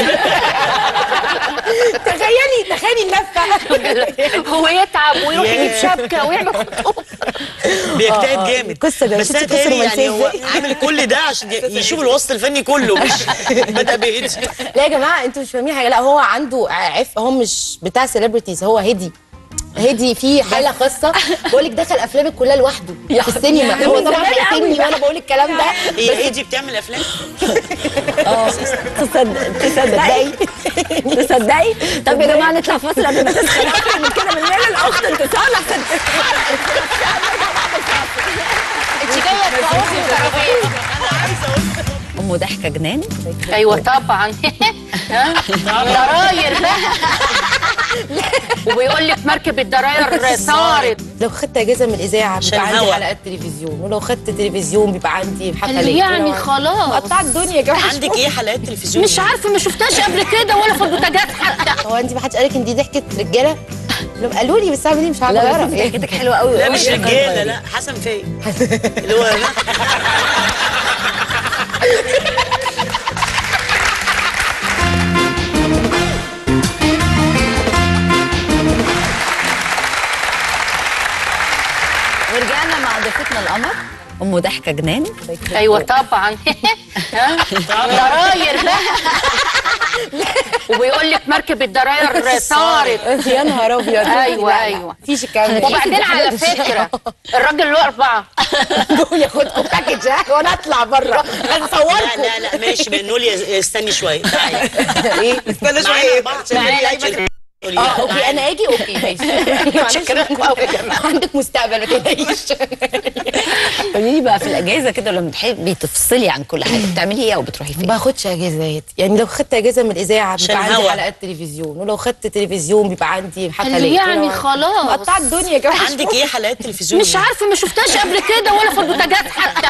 تخيلي تخيلي اللفه هو يتعب ويروح ياه. يجيب شبكه ويعمل خطوط بيجتهد جامد قصة ده، بس شفتي انا قصة تهيألي يعني رومانسية هو إزاي؟ عامل كل ده عشان ي- يشوف الوسط الفني كله مش بدا بهدي لا يا جماعه انتوا مش فاهمين حاجه لا هو عنده عف هو مش بتاع سيلبرتيز هو هدي هدي في حاله خاصه بقول لك دخل افلامك كلها لوحده في السينما هو طبعا هيقتلني وانا بقول الكلام ده هي هدي بتعمل افلام اه تصدق تصدقي تصدقي طب يا جماعه نطلع فاصل قبل ما تسخن اكتر من كده بالليل الاخت انتصار احسن انت جايه تقومي وتعرفي ام ضحكه جنان ايوه طبعا ها؟ ضراير بقى وبيقول لك مركب الضراير صارت لو خدت اجازه من الاذاعه عشان بيبقى عندي هوا. حلقات تلفزيون ولو خدت تلفزيون بيبقى عندي حفلات قال لي يعني ولو- خلاص مقطعه الدنيا يا جماعه عندك ايه حلقات تلفزيون مش عارفه ما شفتهاش قبل كده ولا في البوتاجاز حتى هو انت ما حدش قالك ان دي ضحكه رجاله لهم قالوا لي بس اعمل ايه مش عارفه لا اعرف بس ضحكتك حلوه قوي لا قوي. مش رجاله لا حسن فايق اللي هو ورجعنا مع ضيفتنا القمر ام ضحكه جنان ايوه طبعا ها؟ ضراير بقى وبيقول لك مركب الضراير صارت يا نهار ابيض ايوه لا، لا، ايوه مفيش الكلام ده وبعدين على فكره الراجل له اربعه قول ياخدكم باكج ها وانا اطلع بره لا هنصوركم لا لا ماشي بنقول يا- استني شويه تعالي ايه استنى معانا شويه أربعة عشان معانا نرجع شوية. قولي اه لي. اوكي انا اجي اوكي ماشي شكراكم قوي يا جماعه عندك مستقبل ما تقلقيش قولي لي بقى في الاجازه كده لما بتحبي تفصلي عن كل حاجه بتعملي ايه او بتروحي ما فين؟ باخدش اجازات يعني لو خدت اجازه من الاذاعه عشان بيبقى عندي هوا. حلقات تلفزيون ولو خدت تلفزيون بيبقى عندي حفلات اللي يعني ولو- خلاص. مقطعه الدنيا يا جماعه عندك ايه حلقات تلفزيون مش عارفه ما شفتهاش قبل كده ولا في البوتاجاز حتى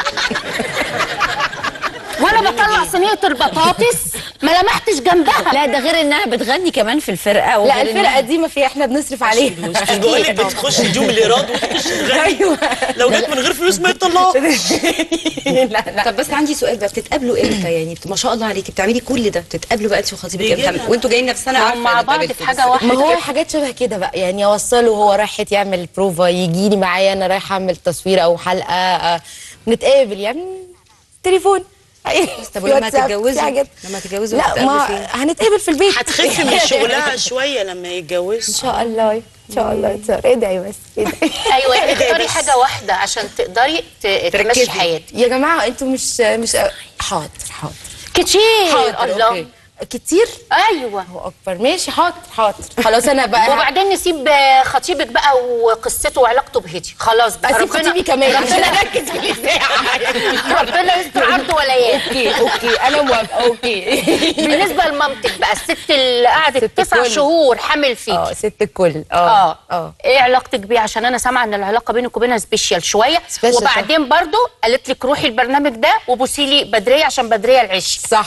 وانا بطلع صينيه البطاطس ما لمحتش جنبها لا ده غير انها بتغني كمان في الفرقه لا وغير الفرقه إنها- دي ما فيها احنا بنصرف عليها مش بقول لك بتخش نجوم الايراد وتخش تغني ايوه لو جت من غير فلوس ما يطلعها لا لا طب بس عندي سؤال بقى بتتقابلوا امتى يعني ما شاء الله عليكي بتعملي كل ده بتتقابلوا بقى انت وخطيبك بيجي امتى لنا. وانتوا جايين نفسنا ما عارفه هم مع بعض نتقابل في حاجه السينما. واحده ما هو كده. حاجات شبه كده بقى يعني اوصله هو رايح يعمل بروفا يجي لي معايا انا رايحه اعمل تصوير او حلقه آه، نتقابل يعني تليفون طب ولما واتساب، تتجوزوا في حاجات. لما تتجوزوا لا هتتقابلوا ما فين؟ هنتقابل في البيت هتخف من شغلها شويه لما يتجوزوا ان شاء الله ان شاء الله ان شاء الله ادعي بس ادعي ايوه يعني تختاري حاجه واحده عشان تقدري ت- تمشي تركزي. حياتك يا جماعه انتوا مش مش حاضر حاضر كتير حاضر الله أوكي. كتير ايوه هو اكبر ماشي حاضر حاضر خلاص انا بقى وبعدين نسيب خطيبك بقى وقصته وعلاقته بهدي خلاص بقى اسيب خطيبي كمان عشان اركز في الاذاعه ربنا يستر عرض ولايات اوكي اوكي انا موافقه اوكي بالنسبه لمامتك بقى الست اللي قعدت ست تسع الكل. شهور حامل فيك اه ست الكل اه اه اه ايه علاقتك بيه عشان انا سامعه ان العلاقه بينك وبينها سبيشال شويه سبيشال وبعدين برضو قالت لك روحي البرنامج ده وبوسي لي بدريه عشان بدريه العش صح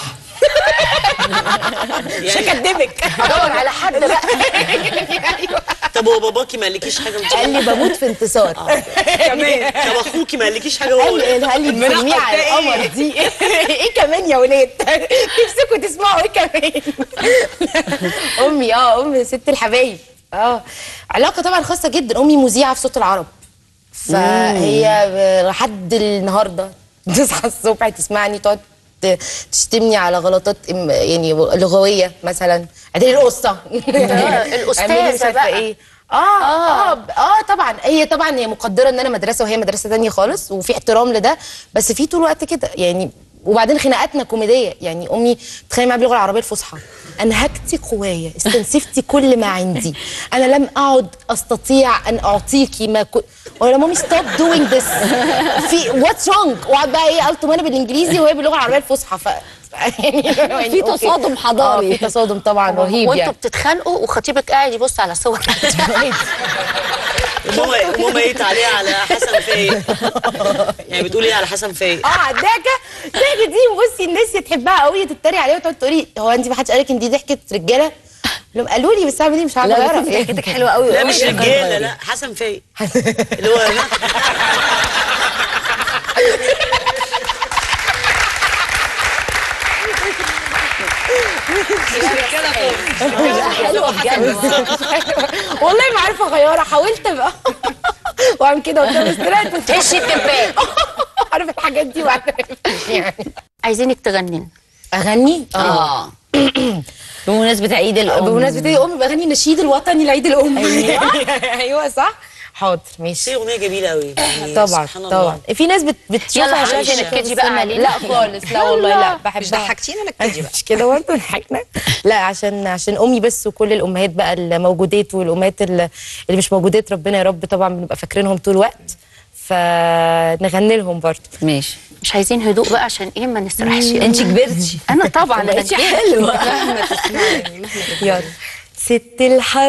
مش هكدبك ادور على حد بقى طب هو باباكي ما قالكيش حاجه من قال لي بموت في انتصار كمان طب اخوكي ما قالكيش حاجه قال وهو لي قال لي بترميه على القمر دي ايه كمان يا ولاد نفسكم تسمعوا ايه كمان امي اه امي ست الحبايب اه علاقه طبعا خاصه جدا امي مذيعه في صوت العرب فهي لحد النهارده تصحى الصبح تسمعني تقعد ت- تشتمني على غلطات إم- يعني لغويه مثلا اعدلي القصه الأستاذة اعملي مش عارفة بقى. ايه اه اه اه طبعا هي طبعا هي مقدره ان انا مدرسه وهي مدرسه تانية خالص وفي احترام لده بس في طول الوقت كده يعني وبعدين خناقاتنا كوميديه يعني امي تخيل معايا باللغه العربيه الفصحى انهكتي قوايا استنسفتي كل ما عندي انا لم اعد استطيع ان اعطيكي ما كنت ولا مامي ستوب دوينج ذس في واتس رونج وقعد بقى ايه قلت انا بالانجليزي وهي باللغه العربيه الفصحى ف يعني في أوكي. تصادم حضاري. آه، في تصادم طبعا رهيب وانتوا يعني بتتخانقوا وخطيبك قاعد يبص على صور ماما ماما ايه تعليق على حسن فايق يعني بتقول ايه على حسن فايق اه عداكه ضحكه دي بصي الناس تحبها قوي تتريق عليها وتقعد تقولي هو انت ما حدش قالك ان دي ضحكه رجاله لهم قالوا لي بس اعمل ايه مش عارفه لا بس اعرف انت ضحكتك حلوه قوي لا قوي. مش رجاله لا حسن فايق اللي هو حلوه بجد والله ما عارفه اغيرها حاولت بقى واعمل كده قدام السترات هش التبان عارف الحاجات دي وعارف يعني عايزينك تغني لنا. اغني اه بمناسبه عيد الام بمناسبه عيد الام بغني النشيد الوطني لعيد الام ايوه صح حاضر ماشي دي اغنيه جميله قوي يعني طبعا سبحان الله. طبعا في ناس بت بتشوفها يلا عشان حبيبتي كده نكدي بقى علينا. لا خالص لا والله لا بحبها مش ضحكتينا نكدي بقى مش كده برضه ضحكنا لا عشان عشان امي بس وكل الامهات بقى الموجودات والامهات اللي اللي مش موجودات ربنا يا رب طبعا بنبقى فاكرينهم طول الوقت فنغني لهم برضه ماشي مش عايزين هدوء بقى عشان ايه ما نسرحش انت كبرتي انا طبعا انا بقيتي كبرت. حلوه مهما تسمعي مهما يلا ست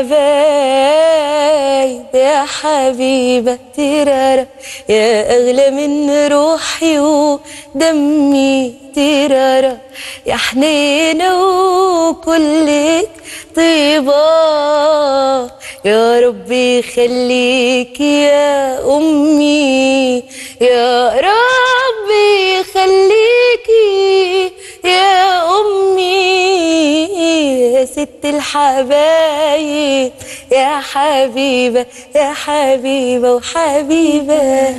الحبايب يا حبيبة تيرارا يا أغلى من روحي ودمي تيرارا يا حنينة وكلك طيبة يا ربي خليك يا أمي يا ربي خليكي يا أمي يا ست الحبايب يا حبيبة يا حبيبة وحبيبة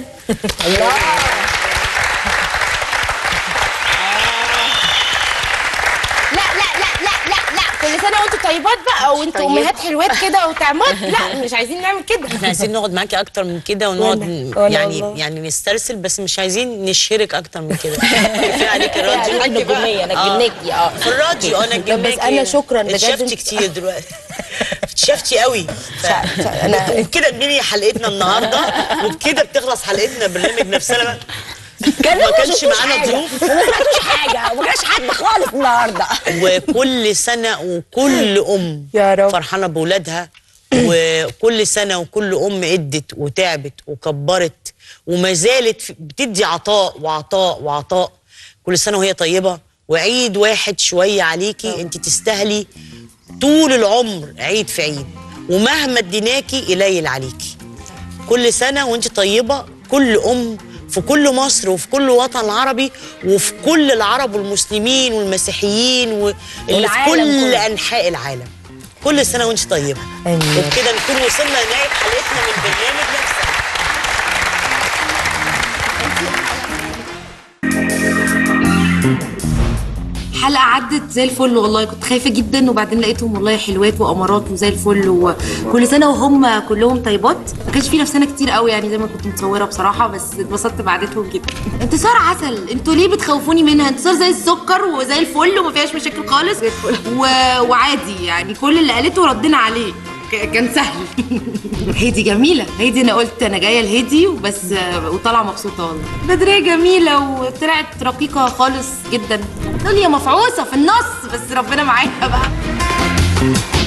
لا لا لا لا لا لا كل سنة وانتوا طيبات بقى وانتوا طيبة. أمهات حلوات كده وطعمات لا مش عايزين نعمل كده احنا عايزين نقعد معاكي اكتر من كده ونقعد وأنا- وأنا يعني والله. يعني نسترسل بس مش عايزين نشهرك اكتر من كده كفايه عليك الراديو نجمية نجمناكي اه في الراديو انا بس أنا شكراً بجد. اتشفتي كتير دلوقتي اتشفتي قوي ف... أنا- وبكده بننهي حلقتنا النهارده وبكده بتخلص حلقتنا برنامج نفسنا بقى كان ما كانش معانا ضيوف ما سمعتوش حاجه وما جاش حد خالص النهارده وكل سنة وكل أم يا رب. فرحانة بولادها وكل سنة وكل أم ادت وتعبت وكبرت وما زالت في- بتدي عطاء وعطاء وعطاء كل سنة وهي طيبة وعيد واحد شوية عليكي انت تستاهلي طول العمر عيد في عيد ومهما اديناكي قليل عليكي كل سنة وانت طيبة كل أم في كل مصر وفي كل وطن عربي وفي كل العرب والمسلمين والمسيحيين واللي في والعالم كل كله. أنحاء العالم كل سنة وانت طيبة آمين. وبكده نكون وصلنا لنهاية حلقتنا من برنامج نفسنا حلقة عدت زي الفل والله كنت خايفة جدا وبعدين لقيتهم والله حلوات وأمارات وزي الفل وكل سنة وهم كلهم طيبات ما كانش في نفسنا كتير قوي يعني زي ما كنت متصورة بصراحة بس اتبسطت بعدتهم جدا انتصار عسل انتوا ليه بتخوفوني منها انتصار زي السكر وزي الفل وما فيهاش مشاكل خالص و... وعادي يعني كل اللي قالته ردينا عليه ك- كان سهل هيدي جميلة هيدي أنا قلت أنا جاية لهيدي وبس وطالعة مبسوطة والله بدرية جميلة وطلعت رقيقة خالص جدا دنيا مفعوصة في النص بس ربنا معاها بقى